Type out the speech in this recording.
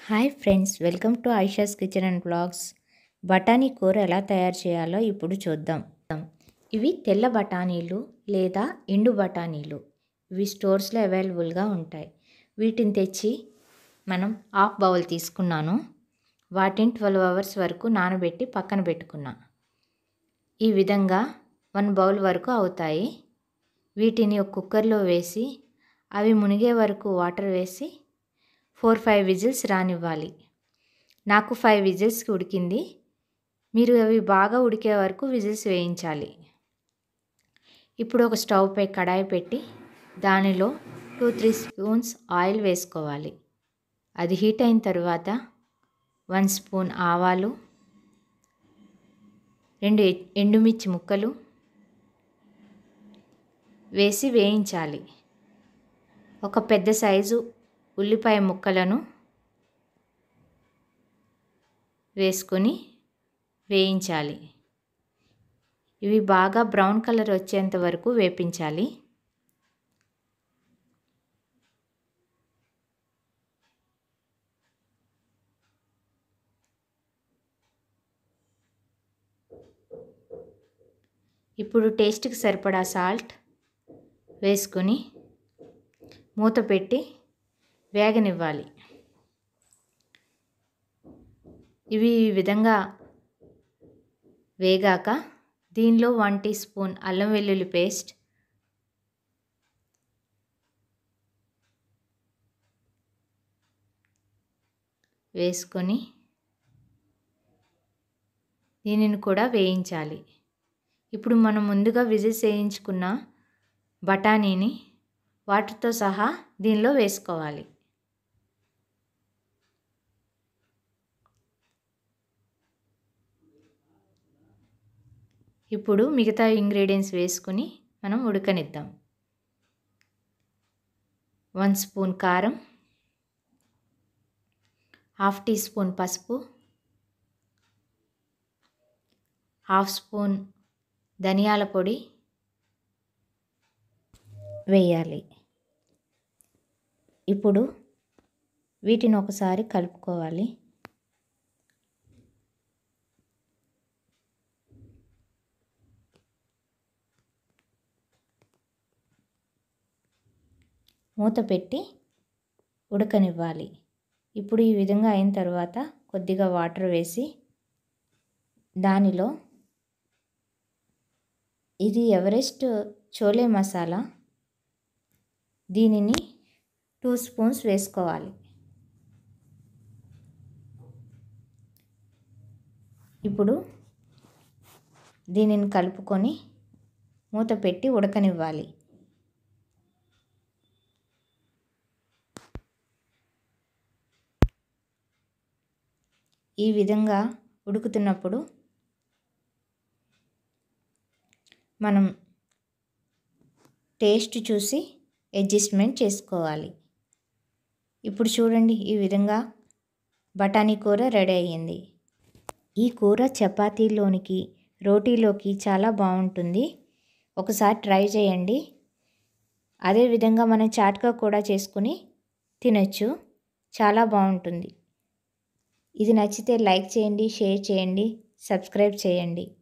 hi friends welcome to Aisha's kitchen and blogs బఠానీ కూర ఎలా తయారు చేయాలో ఇప్పుడు చూద్దాం ఇవి తెల్ల బఠానీలు లేదా ఎండు బఠానీలు ఇవి స్టోర్స్లో అవైలబుల్గా ఉంటాయి వీటిని తెచ్చి మనం హాఫ్ బౌల్ తీసుకున్నాను వాటిని ట్వెల్వ్ అవర్స్ వరకు నానబెట్టి పక్కన పెట్టుకున్నా ఈ విధంగా వన్ బౌల్ వరకు అవుతాయి వీటిని ఒక కుక్కర్లో వేసి అవి మునిగే వరకు వాటర్ వేసి ఫోర్ ఫైవ్ విజిల్స్ రానివ్వాలి నాకు ఫైవ్ విజిల్స్కి ఉడికింది మీరు అవి బాగా ఉడికే వరకు విజిల్స్ వేయించాలి ఇప్పుడు ఒక స్టవ్ పై కడాయి పెట్టి దానిలో టూ త్రీ స్పూన్స్ ఆయిల్ వేసుకోవాలి అది హీట్ అయిన తర్వాత వన్ స్పూన్ ఆవాలు రెండు ఎండుమిర్చి ముక్కలు వేసి వేయించాలి ఒక పెద్ద సైజు ఉల్లిపాయ ముక్కలను వేసుకొని వేయించాలి ఇవి బాగా బ్రౌన్ కలర్ వచ్చేంత వరకు వేపించాలి ఇప్పుడు టేస్ట్కి సరిపడా సాల్ట్ వేసుకొని మూత పెట్టి వేగనివ్వాలి ఇవి ఈ విధంగా వేగాక దీనిలో వన్ టీ స్పూన్ అల్లం వెల్లుల్లి పేస్ట్ వేసుకొని దీనిని కూడా వేయించాలి ఇప్పుడు మనం ముందుగా విజిల్స్ వేయించుకున్న బఠానీని వాటితో సహా దీనిలో వేసుకోవాలి ఇప్పుడు మిగతా ఇంగ్రీడియంట్స్ వేసుకుని మనం ఉడకనిద్దాం వన్ స్పూన్ కారం హాఫ్ టీ స్పూన్ పసుపు హాఫ్ స్పూన్ ధనియాల పొడి వేయాలి ఇప్పుడు వీటిని ఒకసారి కలుపుకోవాలి మూత పెట్టి ఉడకనివ్వాలి ఇప్పుడు ఈ విధంగా అయిన తర్వాత కొద్దిగా వాటర్ వేసి దానిలో ఇది ఎవరెస్ట్ చోలే మసాలా దీనిని టూ స్పూన్స్ వేసుకోవాలి ఇప్పుడు దీనిని కలుపుకొని మూత పెట్టి ఉడకనివ్వాలి ఈ విధంగా ఉడుకుతున్నప్పుడు మనం టేస్ట్ చూసి అడ్జస్ట్మెంట్ చేసుకోవాలి ఇప్పుడు చూడండి ఈ విధంగా బఠానీ కూర రెడీ అయ్యింది ఈ కూర చపాతీలోనికి రోటీలోకి చాలా బాగుంటుంది ఒకసారి ట్రై చేయండి అదేవిధంగా మనం చాట్గా కూడా చేసుకుని తినచ్చు చాలా బాగుంటుంది ఇది నచ్చితే లైక్ చేయండి షేర్ చేయండి సబ్స్క్రైబ్ చేయండి